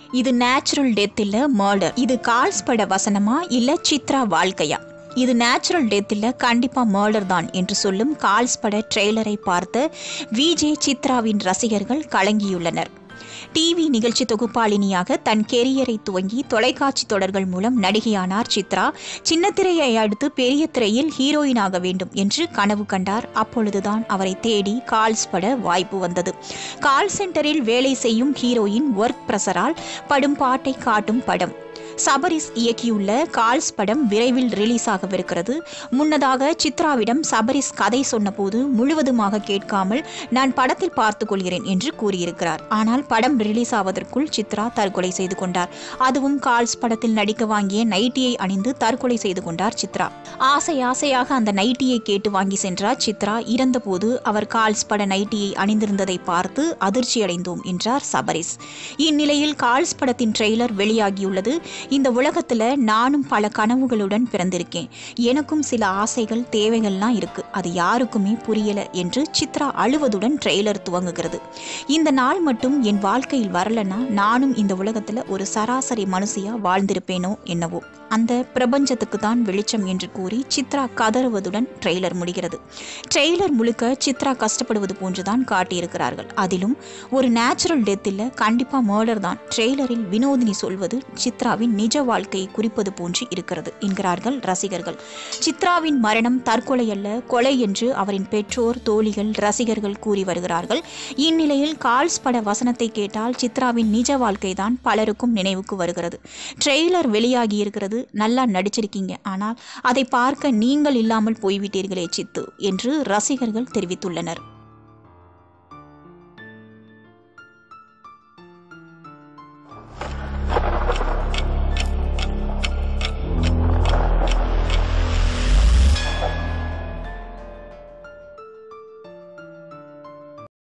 இது natural death இல்ல murder இது கால்ஸ் பட வசனமா இல்ல சித்ரா வாழ்க்கையா இது நேச்சுரல் டெத் இல்ல கண்டிப்பா மர்டர் தான் என்று சொல்லும் கால்ஸ் பட ட்ரெய்லரை பார்த்த விஜே சித்ராவின் ரசிகர்கள் கலங்கியுள்ளனர் டிவி நிகழ்ச்சி தொகுப்பாளினியாக தன் கெரியரை துவங்கி தொலைக்காட்சி தொடர்கள் மூலம் நடிகையானார் சித்ரா சின்ன திரையை அடுத்து பெரிய திரையில் ஹீரோயினாக வேண்டும் என்று கனவு கண்டார் அப்பொழுதுதான் அவரை தேடி கால்ஸ் பட வாய்ப்பு வந்தது கால் சென்டரில் வேலை செய்யும் ஹீரோயின் ஒர்க் பிரஷரால் படும் பாட்டை காட்டும் படம் சபரிஸ் இயக்கியுள்ள கால்ஸ் படம் விரைவில் ரிலீஸ் ஆகவிருக்கிறது முன்னதாக சித்ராவிடம் சபரிஸ் கதை சொன்னபோது முழுவதுமாக கேட்காமல் நான் படத்தில் பார்த்துக் கொள்கிறேன் என்று கூறியிருக்கிறார் ஆனால் படம் ரிலீஸ் ஆவதற்குள் சித்ரா தற்கொலை செய்து கொண்டார் அதுவும் கால்ஸ் படத்தில் நடிக்க வாங்கிய நைட்டியை அணிந்து தற்கொலை செய்து கொண்டார் சித்ரா ஆசை ஆசையாக அந்த நைட்டியை கேட்டு வாங்கி சென்றார் சித்ரா இறந்தபோது அவர் கால்ஸ் பட நைட்டியை அணிந்திருந்ததை பார்த்து அதிர்ச்சியடைந்தோம் என்றார் சபரிஸ் இந்நிலையில் கால்ஸ் படத்தின் ட்ரெய்லர் வெளியாகியுள்ளது இந்த உலகத்துல நானும் பல கனவுகளுடன் பிறந்திருக்கேன் எனக்கும் சில ஆசைகள் தேவைகள்லாம் இருக்கு அது யாருக்குமே புரியல என்று சித்ரா அழுவதுடன் ட்ரெய்லர் துவங்குகிறது இந்த நாள் மட்டும் என் வாழ்க்கையில் வரலனா நானும் இந்த உலகத்துல ஒரு சராசரி மனுஷியா வாழ்ந்திருப்பேனோ என்னவோ அந்த பிரபஞ்சத்துக்கு தான் வெளிச்சம் என்று கூறி சித்ரா கதறுவதுடன் ட்ரெய்லர் முடிகிறது ட்ரெய்லர் முழுக்க சித்ரா கஷ்டப்படுவது போன்றுதான் காட்டியிருக்கிறார்கள் அதிலும் ஒரு நேச்சுரல் டெத் இல்ல கண்டிப்பா மர்டர் தான் ட்ரெய்லரில் வினோதினி சொல்வது சித்ராவின் நிஜ வாழ்க்கையை குறிப்பது போன்று இருக்கிறது என்கிறார்கள் ரசிகர்கள் சித்ராவின் மரணம் தற்கொலை அல்ல கொலை என்று அவரின் பெற்றோர் தோழிகள் ரசிகர்கள் கூறி வருகிறார்கள் இந்நிலையில் கால்ஸ் பட வசனத்தை கேட்டால் சித்ராவின் நிஜ வாழ்க்கை தான் பலருக்கும் நினைவுக்கு வருகிறது ட்ரெய்லர் வெளியாகி இருக்கிறது நல்லா நடிச்சிருக்கீங்க ஆனால் அதை பார்க்க நீங்கள் இல்லாமல் போய்விட்டீர்களே சித்து என்று ரசிகர்கள் தெரிவித்துள்ளனர்